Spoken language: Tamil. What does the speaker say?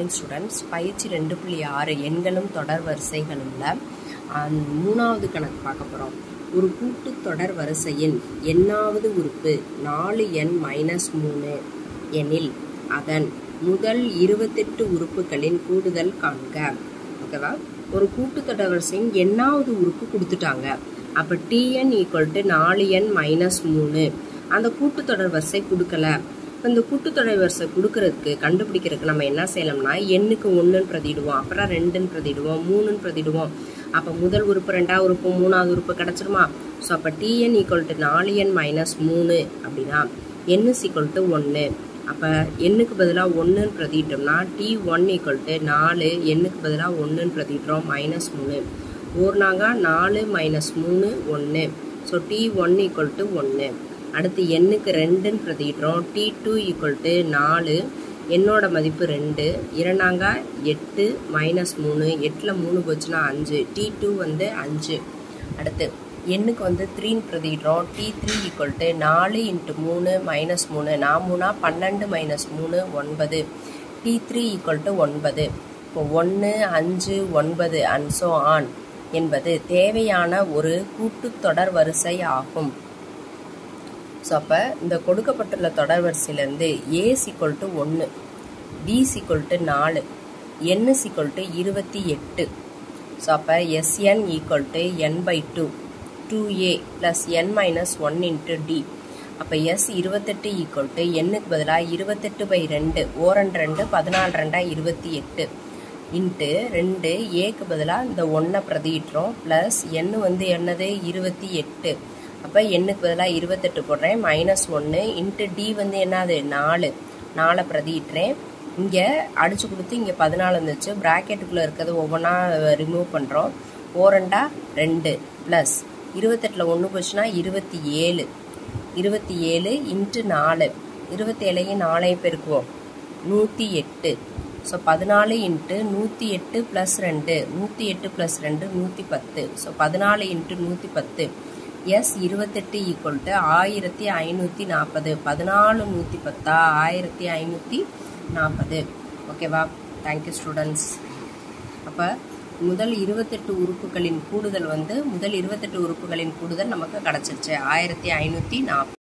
மார்னிங் ஸ்டூடெண்ட்ஸ் பயிற்சி ரெண்டு புள்ளி ஆறு எண்களும் தொடர் வரிசைகளும்ல அஹ், மூணாவது கணக்கு பார்க்க போகிறோம் ஒரு கூட்டு தொடர் வரிசையின் எண்ணாவது உறுப்பு நாலு எண் மைனஸ் மூணு எனில் அதன் முதல் இருபத்தெட்டு உறுப்புகளின் கூடுதல் காண்க ஓகேவா ஒரு கூட்டு தொடர் வரிசையின் எண்ணாவது உறுப்பு கொடுத்துட்டாங்க அப்போ டிஎன் ஈக்குவல் டு நாலு எண் மைனஸ் மூணு அந்த கூட்டுத்தொடர் வரிசை கொடுக்கல இப்போ இந்த கூட்டுத்தொடர் வரிசை கொடுக்கறதுக்கு கண்டுபிடிக்கிறதுக்கு நம்ம என்ன செய்யலாம்னா எண்ணுக்கு ஒன்றுன்னு பிரதிடுவோம் அப்புறம் ரெண்டுன்னு பிரதிடுவோம் மூணுன்னு பிரதிடுவோம் அப்போ முதல் உறுப்பு ரெண்டாவது உறுப்பு மூணாவது உறுப்பு கிடச்சிருமா ஸோ அப்போ டிஎன் ஈக்குவல் டு நாலு எண் மைனஸ் மூணு அப்படின்னா என் ஈக்குவல் டு ஒன்று அப்போ எண்ணுக்கு பதிலாக ஒன்றுன்னு பிரதிட்டோம்னா டி ஒன் ஈக்குவல் டு நாலு எண்ணுக்கு பதிலாக ஒன்றுன்னு பிரதிடுறோம் மைனஸ் மூணு ஓர்னாங்க நாலு மைனஸ் மூணு ஒன்று so T one equal to ஒன்று அடுத்து எண்ணுக்கு ரெண்டுன்னு பிரதிடுறோம் டி டூ ஈக்குவல் டு நாலு எண்ணோட மதிப்பு ரெண்டு இரண்டாங்க எட்டு மைனஸ் மூணு எட்டில் மூணு போச்சுன்னா அஞ்சு டி டூ வந்து அஞ்சு அடுத்து எண்ணுக்கு வந்து த்ரீன்னு பிரதிடுறோம் டி த்ரீ ஈக்குவல் டு நாலு இன்ட்டு மூணு மைனஸ் மூணு நான் மூணா பன்னெண்டு மைனஸ் மூணு ஒன்பது டி த்ரீ ஈக்குவல் டு ஒன்பது இப்போ ஒன்று அஞ்சு ஒன்பது அண்ட் ஸோ ஆன் என்பது தேவையான ஒரு கூட்டுத் தொடர் வரிசை ஆகும் ஸோ அப்போ இந்த கொடுக்கப்பட்டுள்ள தொடர் வரிசையிலேருந்து ஏ சிக்வல் டு ஒன்று பி சிக்வல் டு நாலு என் சிக்வல் டு இருபத்தி எட்டு ஸோ அப்போ SN equal to N by two two A plus N minus one into D அப்போ எஸ் இருபத்தெட்டு ஈக்குவல் டு எண்ணுக்கு பதிலாக இருபத்தெட்டு பை ரெண்டு ஓரண்டு ரெண்டு பதினாலு ரெண்டா இருபத்தி எட்டு இன்ட்டு ரெண்டு ஏக்கு பதிலாக இந்த ஒன்றை பிரதியிட்டுறோம் ப்ளஸ் எண்ணு வந்து என்னது இருபத்தி எட்டு அப்போ எண்ணுக்கு பதிலாக இருபத்தெட்டு போடுறேன் மைனஸ் ஒன்று இன்ட்டு டி வந்து என்னது நாலு நாலை பிரதியிட்டுறேன் இங்கே அடிச்சு கொடுத்து இங்கே பதினாலு வந்துச்சு ப்ராக்கெட்டுக்குள்ளே இருக்கிறது ஒவ்வொன்றா ரிமூவ் பண்ணுறோம் ஓரண்டா ரெண்டு ப்ளஸ் இருபத்தெட்டில் ஒன்று போச்சுன்னா இருபத்தி ஏழு இருபத்தி ஏழு இன்ட்டு நாலு இருபத்தேழையும் நாலையும் பெருக்குவோம் நூற்றி எட்டு ஸோ பதினாலு இன்ட்டு நூற்றி எட்டு ப்ளஸ் ரெண்டு நூற்றி எட்டு ப்ளஸ் ரெண்டு நூற்றி பத்து ஸோ பதினாலு இன்ட்டு நூற்றி பத்து எஸ் இருபத்தெட்டு ஈக்குவல் டு ஆயிரத்தி ஐநூற்றி நாற்பது பதினாலு நூற்றி பத்தா ஆயிரத்தி ஐநூற்றி நாற்பது ஓகேவா தேங்க்யூ ஸ்டூடெண்ட்ஸ் அப்போ முதல் இருபத்தெட்டு உறுப்புகளின் கூடுதல் வந்து முதல் இருபத்தெட்டு உறுப்புகளின் கூடுதல் நமக்கு கிடச்சிருச்சு ஆயிரத்தி ஐநூற்றி நாற்பது